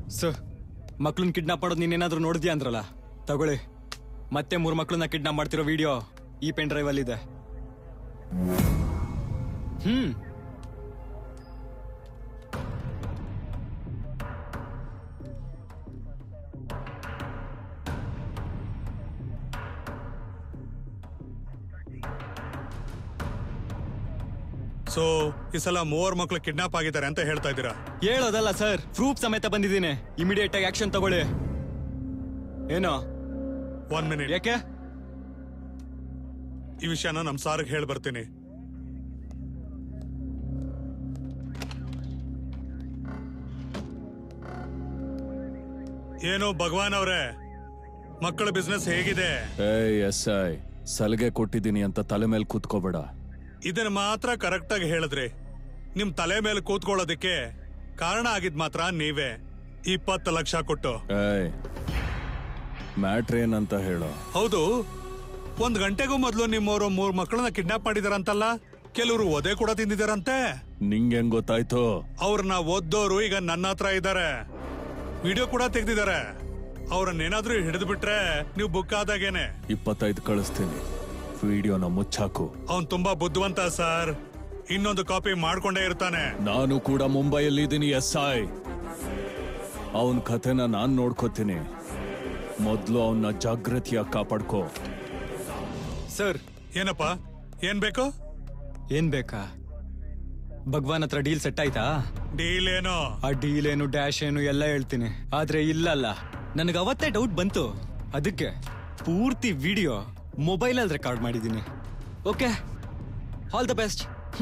Sir ಮಕ್ಳನ್ನ kidnap ಮಾಡೋದು ನೀನೇನಾದ್ರೂ ನೋಡಿದ್ಯಾ ಅಂದ್ರಲ್ಲ ತಗೊಳ್ಳಿ ಮತ್ತೆ ಮೂರು ಮಕ್ಳನ್ನ ಕಿಡ್ನಾಪ್ ಮಾಡ್ತಿರೋ ವಿಡಿಯೋ ಈ ಪೆನ್ ಡ್ರೈವ್ ಅಲ್ಲಿ ಇದೆ ಹ್ಮ್ ಸೊ ಈ ಸಲ ಮೂವರ್ ಮಕ್ಳು ಕಿಡ್ನಾಪ್ ಆಗಿದ್ದಾರೆ ಅಂತ ಹೇಳ್ತಾ ಇದ್ದೀರಾ ಹೇಳೋದಲ್ಲ ಸರ್ ಪ್ರೂಫ್ ಸಮೇತ ಬಂದಿದ್ದೀನಿ ಇಮಿಡಿಯೇಟ್ ಆಗಿ ಆಕ್ಷನ್ ತಗೊಳ್ಳಿ ಏನೋ ಒನ್ ಮಿನಿಟ್ ಯಾಕೆ ಈ ವಿಷಯನ ನಮ್ ಸಾರ್ಗೆ ಹೇಳಿ ಬರ್ತೀನಿ ಏನು ಭಗವಾನ್ ಅವ್ರೆ ಮಕ್ಕಳ ಬಿಸ್ನೆಸ್ ಹೇಗಿದೆ ಏಯ್ ಎಸ್ ಐ ಸಲಿಗೆ ಕೊಟ್ಟಿದ್ದೀನಿ ಅಂತ ತಲೆ ಮೇಲೆ ಕೂತ್ಕೋಬೇಡ ಇದನ್ನ ಮಾತ್ರ ಕರೆಕ್ಟ್ ಆಗಿ ಹೇಳಿದ್ರಿ ನಿಮ್ ತಲೆ ಮೇಲೆ ಕೂತ್ಕೊಳ್ಳೋದಕ್ಕೆ ಕಾರಣ ಆಗಿದ್ ಮಾತ್ರ ನೀವೇ ಇಪ್ಪತ್ತು ಲಕ್ಷ ಕೊಟ್ಟು ಏಯ್ ಮ್ಯಾಟ್ರ್ ಏನಂತ ಹೇಳು ಹೌದು ಒಂದ್ ಗಂಟೆಗೂ ಮೊದಲು ನಿಮ್ಮವರು ಮೂರ್ ಮಕ್ಕಳನ್ನ ಕಿಡ್ನಾಪ್ ಮಾಡಿದಾರಂತಲ್ಲ ಕೆಲವರು ಒದೆ ಕೂಡ ತಿಂದಿದಾರಂತೆ ನಿಂಗೆ ಹೆಂಗ್ ಗೊತ್ತಾಯ್ತು ಅವ್ರನ್ನ ಓದ್ದೋರು ಈಗ ನನ್ನ ಹತ್ರ ಇದ್ದಾರೆ ವಿಡಿಯೋ ಕೂಡ ತೆಗ್ದಿದ್ದಾರೆ ಅವ್ರನ್ನೇನಾದ್ರೂ ಹಿಡಿದು ಬಿಟ್ರೆ ನೀವು ಬುಕ್ ಆದಾಗೇನೆ ಇಪ್ಪತ್ತೈದು ಕಳಿಸ್ತೀನಿ ವಿಡಿಯೋನ ಮುಚ್ಚಾಕು ಅವನ್ ತುಂಬಾ ಬುದ್ಧಿವಂತ ಸರ್ ಇನ್ನೊಂದು ಕಾಪಿ ಮಾಡ್ಕೊಂಡೇ ಇರ್ತಾನೆ ನಾನು ಕೂಡ ಮುಂಬೈಯಲ್ಲಿ ಇದ್ದೀನಿ ಎಸ್ ಐ ಅವನ್ ಕಥೆನ ನಾನ್ ನೋಡ್ಕೋತೀನಿ ಮೊದ್ಲು ಅವನ್ನ ಜಾಗೃತಿಯಾಗಿ ಕಾಪಾಡ್ಕೋ ಸರ್ ಏನಪ್ಪ ಏನ್ ಬೇಕು ಏನ್ ಬೇಕಾ ಭಗವಾನ್ ಹತ್ರ ಡೀಲ್ ಸೆಟ್ ಆಯ್ತಾ ಡೀಲ್ ಏನು ಆ ಡೀಲ್ ಏನು ಡ್ಯಾಶ್ ಏನು ಎಲ್ಲ ಹೇಳ್ತೀನಿ ಆದ್ರೆ ಇಲ್ಲಲ್ಲ ನನಗೆ ಅವತ್ತೇ ಡೌಟ್ ಬಂತು ಅದಕ್ಕೆ ಪೂರ್ತಿ ವಿಡಿಯೋ ಮೊಬೈಲಲ್ಲಿ ರೆಕಾರ್ಡ್ ಮಾಡಿದ್ದೀನಿ okay all the best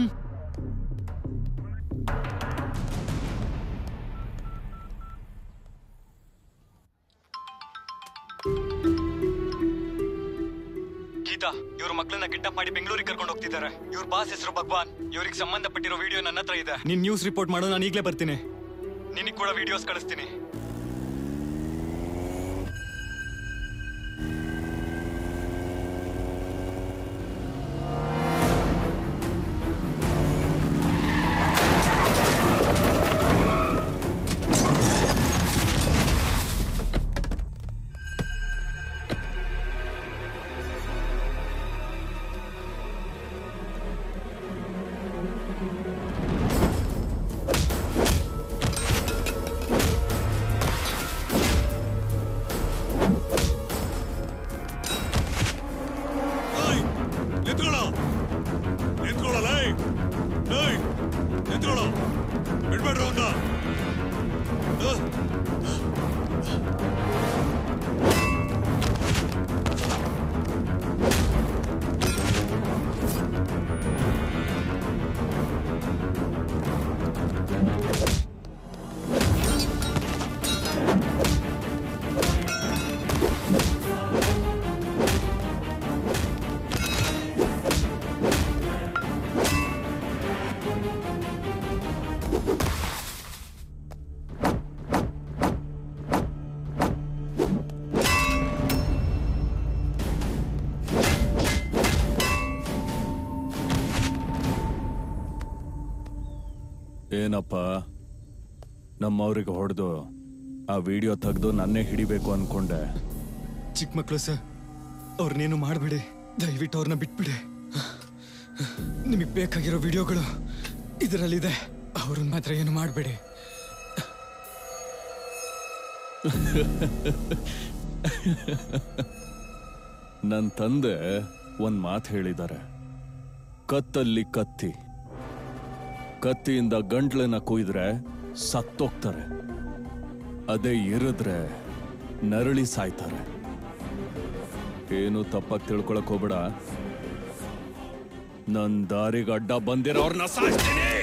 Geetha ಇವ್ರ ಮಕ್ಕಳನ್ನ ಕಿಡ್ನಾಪ್ ಮಾಡಿ ಬೆಂಗಳೂರಿಗೆ ಕರ್ಕೊಂಡು ಹೋಗ್ತಿದ್ದಾರೆ ಇವ್ರ ಬಾಸ್ ಹೆಸರು ಭಗವಾನ್ ಇವ್ರಿಗೆ ಸಂಬಂಧಪಟ್ಟಿರೋ ವಿಡಿಯೋ ನನ್ನ ಹತ್ರ ಇದೆ ನೀನ್ ನ್ಯೂಸ್ ರಿಪೋರ್ಟ್ ಮಾಡೋ ನಾನು ಈಗಲೇ ಬರ್ತೀನಿ ನಿನಗೆ ಕೂಡ ವಿಡಿಯೋಸ್ ಕಳಿಸ್ತೀನಿ ಏಯ್, ನಿಂತ್ಕೊಳ್ಳೋ ನಿಂತ್ಕೊಳ್ಳಲ್ಲ ಏಯ್. ಏಯ್, ನಿಂತ್ಕೊಳ್ಳೋ ಬಿಡ್ಬೇಡ್ರಿ ಅವನ್ನ ಏನಪ್ಪ ನಮ್ಮವ್ರಿಗೆ ಹೊಡೆದು ಆ ವಿಡಿಯೋ ತೆಗೆದು ನನ್ನೇ ಹಿಡಿಬೇಕು ಅನ್ಕೊಂಡೆ ಚಿಕ್ಕ ಮಕ್ಕಳು ಸರ್ ಅವ್ರನ್ನೇನು ಮಾಡಬೇಡಿ ದಯವಿಟ್ಟು ಅವ್ರನ್ನ ಬಿಟ್ಬಿಡಿ ನಿಮಗೆ ಬೇಕಾಗಿರೋ ವಿಡಿಯೋಗಳು ಇದರಲ್ಲಿದೆ ಅವ್ರನ್ನ ಮಾತ್ರ ಏನು ಮಾಡಬೇಡಿ ನನ್ನ ತಂದೆ ಒಂದ್ ಮಾತು ಹೇಳಿದ್ದಾರೆ ಕತ್ತಲ್ಲಿ ಕತ್ತಿ ಕತ್ತಿಯಿಂದ ಗಂಟ್ಲನ್ನ ಕೊಯ್ದ್ರೆ ಸತ್ತೋಗ್ತಾರೆ ಅದೇ ಇರಿದ್ರೆ ನರಳಿ ಸಾಯ್ತಾರೆ ಏನು ತಪ್ಪಾಗಿ ತಿಳ್ಕೊಳಕ್ ಹೋಗ್ಬೇಡ ನನ್ ದಾರಿಗೆ ಅಡ್ಡ ಬಂದಿರೋರ್ನ ಸಾಯ್ತೀನಿ